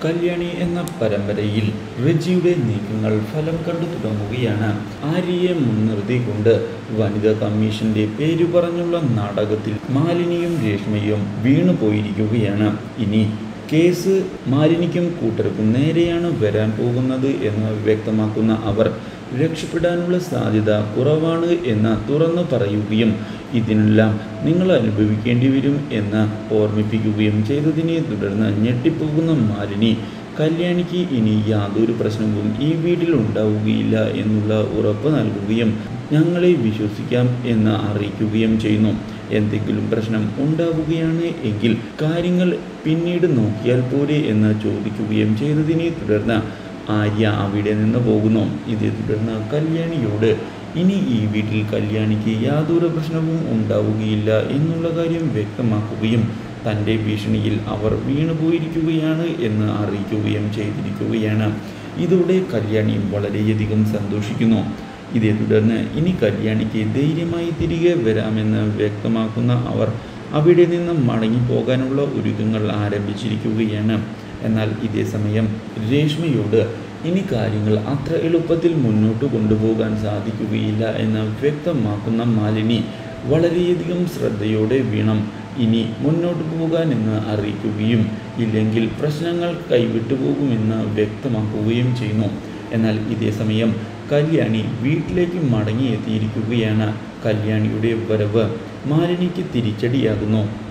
കല്യാണി എന്ന പരമ്പരയിൽ റെജിയുടെ നീക്കങ്ങൾ ഫലം കണ്ടു തുടങ്ങുകയാണ് ആര്യയെ മുൻനിർത്തിക്കൊണ്ട് വനിതാ കമ്മീഷന്റെ പേര് പറഞ്ഞുള്ള നാടകത്തിൽ മാലിനിയും രേഷ്മയും വീണു പോയിരിക്കുകയാണ് ഇനി കേസ് മാലിനിക്കും കൂട്ടർക്കും നേരെയാണ് വരാൻ പോകുന്നത് എന്ന് വ്യക്തമാക്കുന്ന അവർ രക്ഷപ്പെടാനുള്ള സാധ്യത കുറവാണ് എന്ന് തുറന്നു പറയുകയും ഇതിനെല്ലാം നിങ്ങൾ അനുഭവിക്കേണ്ടി വരും എന്ന് ഓർമ്മിപ്പിക്കുകയും ചെയ്തതിനെ തുടർന്ന് ഞെട്ടിപ്പോകുന്ന മാലിനി കല്യാണിക്ക് ഇനി യാതൊരു പ്രശ്നവും ഈ വീട്ടിൽ ഉണ്ടാവുകയില്ല എന്നുള്ള ഉറപ്പ് നൽകുകയും ഞങ്ങളെ വിശ്വസിക്കാം എന്ന് അറിയിക്കുകയും ചെയ്യുന്നു എന്തെങ്കിലും പ്രശ്നം ഉണ്ടാവുകയാണ് എങ്കിൽ കാര്യങ്ങൾ പിന്നീട് നോക്കിയാൽ പോരെ എന്ന് ചോദിക്കുകയും ചെയ്തതിനെ തുടർന്ന് ആര്യ അവിടെ നിന്ന് പോകുന്നു ഇതേ തുടർന്ന് കല്യാണിയോട് ഇനി ഈ വീട്ടിൽ കല്യാണിക്ക് യാതൊരു പ്രശ്നവും ഉണ്ടാവുകയില്ല എന്നുള്ള കാര്യം വ്യക്തമാക്കുകയും തൻ്റെ ഭീഷണിയിൽ അവർ വീണുപോയിരിക്കുകയാണ് എന്ന് അറിയിക്കുകയും ചെയ്തിരിക്കുകയാണ് ഇതോടെ കല്യാണി വളരെയധികം സന്തോഷിക്കുന്നു ഇതേ തുടർന്ന് ഇനി കല്യാണിക്ക് ധൈര്യമായി തിരികെ വരാമെന്ന് വ്യക്തമാക്കുന്ന അവർ അവിടെ നിന്ന് മടങ്ങിപ്പോകാനുള്ള ഒരുക്കങ്ങൾ ആരംഭിച്ചിരിക്കുകയാണ് എന്നാൽ ഇതേ സമയം രേഷ്മയോട് ഇനി കാര്യങ്ങൾ അത്ര എളുപ്പത്തിൽ മുന്നോട്ട് കൊണ്ടുപോകാൻ സാധിക്കുകയില്ല എന്ന് വ്യക്തമാക്കുന്ന മാലിനി വളരെയധികം ശ്രദ്ധയോടെ വീണം ഇനി മുന്നോട്ട് പോകാനെന്ന് അറിയിക്കുകയും ഇല്ലെങ്കിൽ പ്രശ്നങ്ങൾ കൈവിട്ടു പോകുമെന്ന് വ്യക്തമാക്കുകയും ചെയ്യുന്നു എന്നാൽ ഇതേ സമയം കല്യാണി വീട്ടിലേക്ക് മടങ്ങിയെത്തിയിരിക്കുകയാണ് കല്യാണിയുടെ വരവ് മാലിനിക്ക് തിരിച്ചടിയാകുന്നു